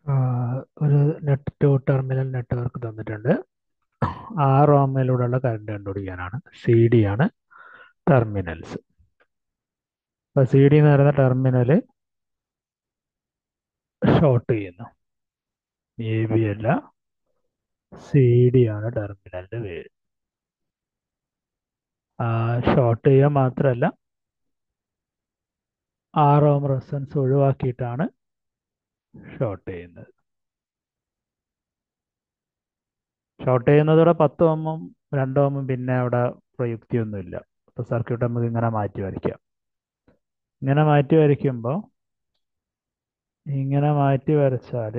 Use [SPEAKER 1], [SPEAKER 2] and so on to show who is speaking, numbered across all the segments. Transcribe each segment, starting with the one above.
[SPEAKER 1] ഒരു net two terminal network തന്നിട്ടുണ്ട് ആ റോമിലൂടെയുള്ള കറണ്ട് കണ്ടുപിടിക്കാനാണ് സി ഡി ആണ് ടെർമിനൽസ് അപ്പോൾ സി ഡി എന്ന് പറയുന്ന ടെർമിനൽ ഷോർട്ട് ചെയ്യുന്നു എ ബി അല്ല സി ഡി ആണ് ടെർമിനലിൻ്റെ പേര് ഷോർട്ട് ചെയ്യുക മാത്രമല്ല ആ റോം റെസൻസ് ഒഴിവാക്കിയിട്ടാണ് ഷോർട്ട് ചെയ്യുന്നത് ഷോർട്ട് ചെയ്യുന്നതോടെ പത്ത് ഓമും രണ്ട് ഓമും പിന്നെ അവിടെ പ്രയുക്തിയൊന്നുമില്ല അപ്പോൾ സർക്യൂട്ട് നമുക്ക് ഇങ്ങനെ മാറ്റി വരയ്ക്കാം ഇങ്ങനെ മാറ്റി വരയ്ക്കുമ്പോൾ ഇങ്ങനെ മാറ്റി വരച്ചാൽ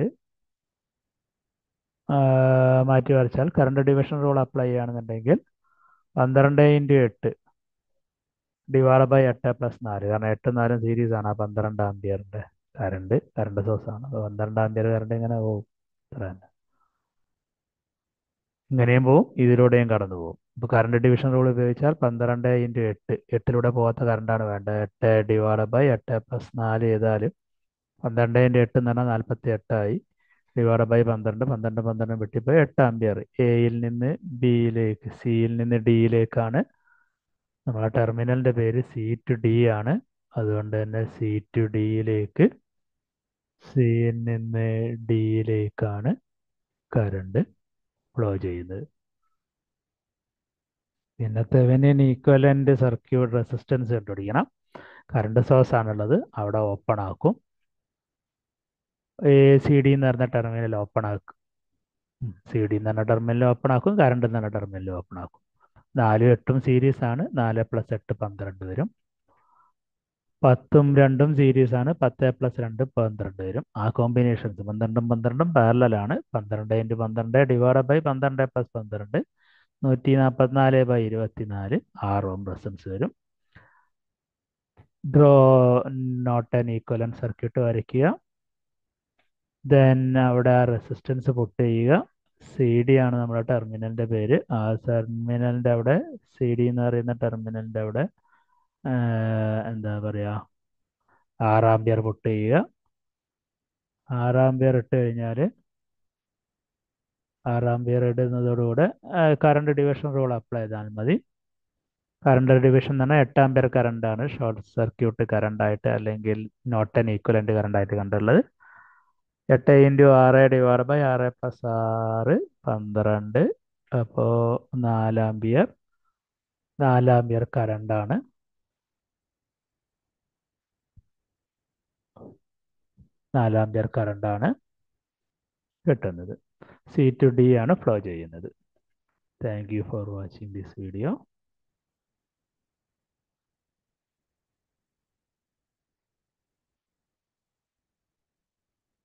[SPEAKER 1] മാറ്റി വരച്ചാൽ കറണ്ട് ഡിവിഷൻ റൂൾ അപ്ലൈ ചെയ്യുകയാണെന്നുണ്ടെങ്കിൽ പന്ത്രണ്ട് ഇൻറ്റു എട്ട് ഡിവൈഡ് ബൈ എട്ട് പ്ലസ് നാല് കാരണം എട്ട് നാലും സീരീസ് ആണ് ആ പന്ത്രണ്ട് ആംബിയറിൻ്റെ കറണ്ട് കറണ്ട് സോഴ്സ് ആണ് അപ്പോൾ പന്ത്രണ്ട് ആംബിയർ കറണ്ട് ഇങ്ങനെ പോകും ഇത്ര തന്നെ ഇങ്ങനെയും പോവും ഇതിലൂടെയും കടന്നു പോകും ഇപ്പോൾ കറണ്ട് ഡിവിഷൻ റൂൾ ഉപയോഗിച്ചാൽ പന്ത്രണ്ട് ഇൻറ്റു എട്ട് എട്ടിലൂടെ പോകാത്ത കറണ്ടാണ് വേണ്ടത് എട്ട് ഡിവൈഡ് ബൈ എട്ട് പ്ലസ് നാല് ചെയ്താൽ പന്ത്രണ്ട് ഇൻറ്റു എട്ട് എന്ന് പറഞ്ഞാൽ നാൽപ്പത്തി എട്ടായി ഡിവൈഡ് ബൈ പന്ത്രണ്ട് പന്ത്രണ്ട് പന്ത്രണ്ട് വെട്ടിപ്പോയി എട്ട് ആംബിയർ എയിൽ നിന്ന് ബിയിലേക്ക് സിയിൽ നിന്ന് ഡിയിലേക്കാണ് നമ്മളെ ടെർമിനലിൻ്റെ പേര് സി ടു ഡി ആണ് അതുകൊണ്ട് തന്നെ സി ടു ഡിയിലേക്ക് സിയിൽ നിന്ന് ഡിയിലേക്കാണ് കറണ്ട് ഫ്ലോ ചെയ്യുന്നത് പിന്നെ തെവനിയൻ ഈക്വലൻ്റ് സർക്യൂട്ട് റെസിസ്റ്റൻസ് കണ്ടുപിടിക്കണം കറണ്ട് സോഴ്സ് ആണുള്ളത് അവിടെ ഓപ്പൺ ആക്കും എ സി ഡി എന്ന് പറഞ്ഞ ടെർമിനൽ ഓപ്പൺ ആക്കും സി ഡി എന്ന് പറഞ്ഞ ടെർമിനൽ ഓപ്പൺ ആക്കും കറണ്ട് എന്ന് പറഞ്ഞ ടെർമിനൽ ഓപ്പൺ ആക്കും നാലും എട്ടും സീരീസ് ആണ് നാല് പ്ലസ് എട്ട് പന്ത്രണ്ട് വരും പത്തും രണ്ടും സീരീസ് ആണ് പത്ത് പ്ലസ് രണ്ട് പന്ത്രണ്ട് വരും ആ കോമ്പിനേഷൻസ് പന്ത്രണ്ടും പന്ത്രണ്ടും പാരലാണ് പന്ത്രണ്ട് ഇൻറ്റു പന്ത്രണ്ട് ഡിവൈഡ് ബൈ പന്ത്രണ്ട് പ്ലസ് പന്ത്രണ്ട് നൂറ്റി നാൽപ്പത്തിനാല് ബൈ ഇരുപത്തിനാല് ആറ് ഓം റെസൻസ് വരും draw Norton equivalent circuit വരയ്ക്കുക ദെൻ അവിടെ റെസിസ്റ്റൻസ് പുട്ട് ചെയ്യുക സി ഡി ആണ് നമ്മുടെ ടെർമിനലിൻ്റെ പേര് ആ ടെർമിനലിൻ്റെ അവിടെ സി ഡി എന്ന് പറയുന്ന ടെർമിനലിൻ്റെ അവിടെ എന്താ പറയുക ആറാം ബിയർ പുട്ട് ചെയ്യുക ആറാം ബിയർ ഇട്ട് കഴിഞ്ഞാൽ ആറാം ബിയർ ഇടുന്നതോടുകൂടെ കറണ്ട് ഡിവിഷൻ റൂൾ അപ്ലൈ ചെയ്താൽ മതി കറണ്ട് ഡിവിഷൻ എന്ന് പറഞ്ഞാൽ എട്ടാം ബിയർ കറണ്ടാണ് ഷോർട്ട് സർക്യൂട്ട് കറണ്ടായിട്ട് അല്ലെങ്കിൽ നോട്ട് ആൻ ഈക്വലൻ്റ് കറണ്ടായിട്ട് കണ്ടുള്ളത് എട്ട് ഇൻറ്റു ആറ് ഡിവൈഡ് ബൈ ആറ് പ്ലസ് ആറ് പന്ത്രണ്ട് അപ്പോൾ നാലാം ബിയർ നാലാം ബിയർ കറണ്ടാണ് നാലാം ബിയർ കറണ്ടാണ് കിട്ടുന്നത് സി ടു ഡി ആണ് ഫ്ലോ ചെയ്യുന്നത് thank you for watching this video